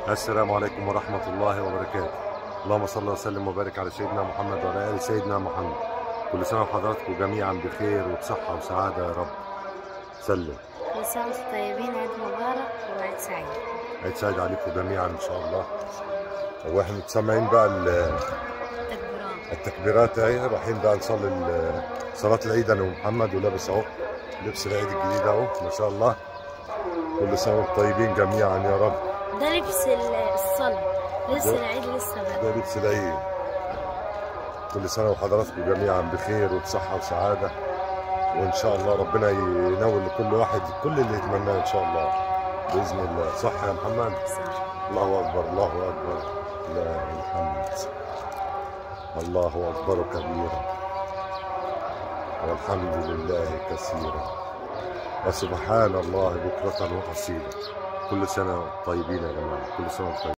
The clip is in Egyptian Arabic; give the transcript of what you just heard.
السلام عليكم ورحمة الله وبركاته اللهم صل وسلم وبارك على سيدنا محمد وعلى آل سيدنا محمد كل سنة وحضراتكم جميعا بخير وبصحة وسعادة يا رب سلم كل سنة وانتم طيبين عيد مبارك وعيد سعيد عيد سعيد عليكم جميعا إن شاء الله واحنا سامعين بقى ال- تكبيرات التكبيرات اهي رايحين بقى نصلي ال- صلاة العيد أنا ومحمد ولابس أهو لبس العيد الجديد أهو ما شاء الله كل سنة وانتم طيبين جميعا يا رب ده لبس ال- الصلاة لسه ده- العيد لسه بدري ده لبس العيد كل سنة وحضراتكم جميعا بخير وبصحة وسعادة وإن شاء الله ربنا ينول لكل واحد كل اللي يتمناه إن شاء الله بإذن الله صح يا محمد صح الله أكبر الله أكبر لا الحمد الله أكبر كبيرا والحمد لله كثيرا وسبحان الله بكرة وأصيلا كل سنة طيبين يا جماعة كل سنة طيبين